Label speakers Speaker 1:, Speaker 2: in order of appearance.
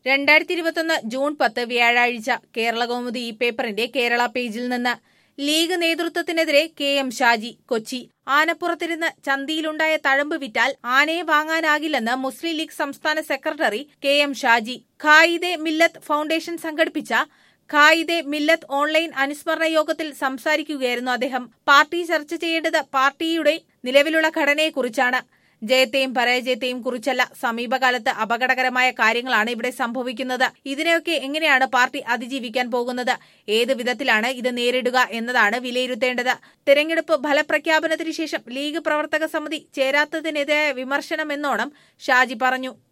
Speaker 1: രണ്ടായിരത്തി ഇരുപത്തൊന്ന് ജൂൺ പത്ത് വ്യാഴാഴ്ച കേരള കൗമുദി ഈ പേപ്പറിന്റെ കേരള പേജിൽ നിന്ന് ലീഗ് നേതൃത്വത്തിനെതിരെ കെ എം ഷാജി കൊച്ചി ആനപ്പുറത്തിരുന്ന് ചന്തിയിലുണ്ടായ തഴമ്പ് വിറ്റാൽ ആനയെ വാങ്ങാനാകില്ലെന്ന് മുസ്ലിം ലീഗ് സംസ്ഥാന സെക്രട്ടറി K M Shaji Quaide Millath foundation സംഘടിപ്പിച്ച ഖായിദെ മില്ലത്ത് ഓൺലൈൻ അനുസ്മരണ യോഗത്തിൽ സംസാരിക്കുകയായിരുന്നു അദ്ദേഹം പാർട്ടി ചർച്ച ചെയ്യേണ്ടത് പാർട്ടിയുടെ നിലവിലുള്ള ഘടനയെക്കുറിച്ചാണ് ജയത്തെയും പരാജയത്തെയും കുറിച്ചല്ല സമീപകാലത്ത് അപകടകരമായ കാര്യങ്ങളാണ് ഇവിടെ സംഭവിക്കുന്നത് ഇതിനെയൊക്കെ എങ്ങനെയാണ് പാർട്ടി അതിജീവിക്കാൻ പോകുന്നത് ഏത് വിധത്തിലാണ് ഇത് നേരിടുക എന്നതാണ് വിലയിരുത്തേണ്ടത് തെരഞ്ഞെടുപ്പ് ഫലപ്രഖ്യാപനത്തിന് ശേഷം ലീഗ് പ്രവർത്തക സമിതി ചേരാത്തതിനെതിരായ വിമർശനമെന്നോണം ഷാജി പറഞ്ഞു